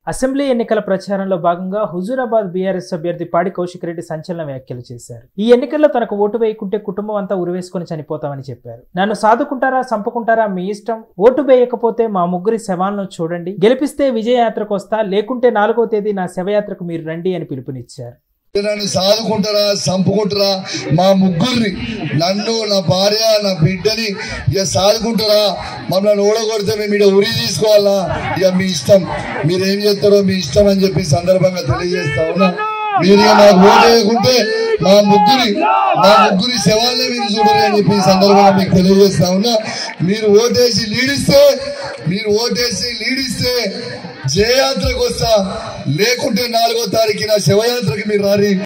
assembly ఎన్నికల ప్రచారంలో భాగంగా హుజూరాబాద్ బీఆర్ఎస్ అభ్యర్థి పాడి కౌశిక్ రెడ్డి సంచలన వ్యాఖ్యలు చేశారు ఈ ఎన్నికల్లో తనకు ఓటు వేయకుంటే కుటుంబం అంతా ఉరివేసుకుని చనిపోతామని చెప్పారు నన్ను సాదుకుంటారా చంపుకుంటారా మీ ఇష్టం ఓటు వేయకపోతే మా ముగ్గురి శవాలను చూడండి గెలిపిస్తే విజయయాత్రకు వస్తా లేకుంటే నాలుగో తేదీ నా శవయాత్రకు మీరు రండి అని పిలుపునిచ్చారు నన్ను సాదుకుంటారా చంపుకుంటారా మా ముగ్గురిని నన్ను నా భార్య నా బిడ్డని ఇక సాదుకుంటారా మమ్మల్ని ఓడగొడితే మేము ఇక్కడ ఉరి తీసుకోవాలా ఇక మీ ఇష్టం మీరు ఏం చేస్తారో మీ ఇష్టం అని చెప్పి సందర్భంగా తెలియజేస్తా ఉన్నా మీరు ఇక మాకు ఓటు వేయకుంటే మా ముగ్గురి మా ముగ్గురి శవాలనే మీరు చూడరు అని చెప్పి ఈ సందర్భంగా మీకు తెలియజేస్తా ఉన్నా మీరు ఓటేసి లీడిస్తే మీరు ఓటేసి లీడిస్తే జయయాత్రకు వస్తా లేకుంటే నాలుగో తారీఖున శవయాత్రకి మీరు రారి